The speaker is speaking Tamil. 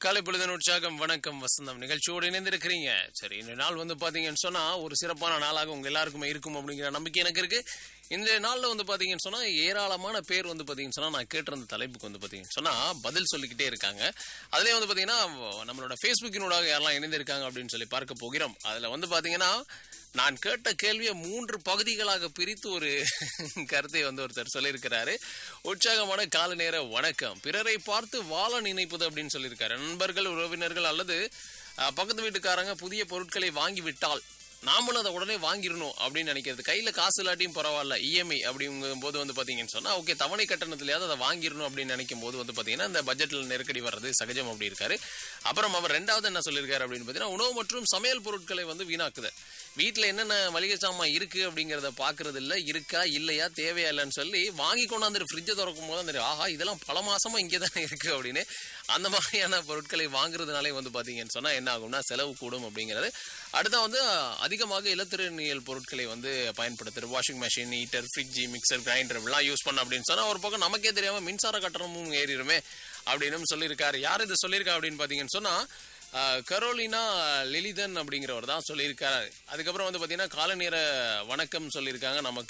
காலை பொழுதின் உற்சாகம் வணக்கம் வசந்தம் நிகழ்ச்சியோடு இணைந்திருக்கிறீங்க சரி இந்த நாள் வந்து பாத்தீங்கன்னு சொன்னா ஒரு சிறப்பான நாளாக உங்க எல்லாருக்குமே இருக்கும் அப்படிங்கிற நம்பிக்கை எனக்கு இருக்கு இந்த நாள்ல வந்து பாத்தீங்கன்னு சொன்னா ஏராளமான பேர் வந்து பாத்தீங்கன்னு சொன்னா நான் கேட்டிருந்த தலைப்புக்கு வந்து பாத்தீங்கன்னு சொன்னா பதில் சொல்லிக்கிட்டே இருக்காங்க அதுலயே வந்து பாத்தீங்கன்னா நம்மளோட ஃபேஸ்புக்கினூடாக யாரெல்லாம் இணைந்திருக்காங்க அப்படின்னு சொல்லி பார்க்க போகிறோம் அதுல வந்து பாத்தீங்கன்னா நான் கேட்ட கேள்வியை மூன்று பகுதிகளாக பிரித்து ஒரு கருத்தை வந்து ஒருத்தர் சொல்லியிருக்கிறாரு உற்சாகமான கால நேர வணக்கம் பிறரை பார்த்து வாழ நினைப்பது அப்படின்னு சொல்லியிருக்காரு நண்பர்கள் உறவினர்கள் அல்லது அஹ், பக்கத்து வீட்டுக்காரங்க புதிய பொருட்களை வாங்கி விட்டால் நாமளும் அதை உடனே வாங்கிடணும் அப்படின்னு நினைக்கிறது கையில காசு இல்லாட்டியும் பரவாயில்ல இஎம்ஐ அப்படிங்கும் போது வந்து பாத்தீங்கன்னு சொன்னா ஓகே தவணை கட்டணத்திலேயாவது அதை வாங்கிடணும் அப்படின்னு நினைக்கும் போது வந்து பாத்தீங்கன்னா இந்த பட்ஜெட்ல நெருக்கடி வர்றது சகஜம் அப்படி இருக்காரு அப்புறம் அவர் ரெண்டாவது என்ன சொல்லியிருக்காரு அப்படின்னு பாத்தீங்கன்னா உணவு மற்றும் சமையல் பொருட்களை வந்து வீணாக்குது வீட்டுல என்னென்ன மளிகை சாமான் இருக்கு அப்படிங்கறத பாக்குறது இல்ல இருக்கா இல்லையா தேவையா இல்லைன்னு சொல்லி வாங்கி கொண்டாந்து ஃப்ரிட்ஜை திறக்கும் போது அந்த ஆஹா இதெல்லாம் பல மாசமா இங்கே தானே இருக்கு அப்படின்னு அந்த மாதிரியான பொருட்களை வாங்குறதுனாலே வந்து பாத்தீங்கன்னு சொன்னா என்ன ஆகும்னா செலவு கூடும் அப்படிங்கிறது அடுத்த வந்து அதிகமாக இலத்திரனியல் பொருட்களை வந்து பயன்படுத்துறது washing machine heater fridge mixer grinder இப்படிலாம் யூஸ் பண்ண அப்படின்னு சொன்னா ஒரு பக்கம் நமக்கே தெரியாம மின்சார கட்டணமும் ஏறிடுமே அப்படின்னு சொல்லியிருக்காரு யார் இது சொல்லியிருக்கா அப்படின்னு பாத்தீங்கன்னு சொன்னா ஆஹ், கரோலினா லிலிதன் அப்படிங்கிறவர் தான் சொல்லியிருக்காரு அதுக்கப்புறம் வந்து பாத்தீங்கன்னா காலை நேர வணக்கம் சொல்லியிருக்காங்க நமக்கு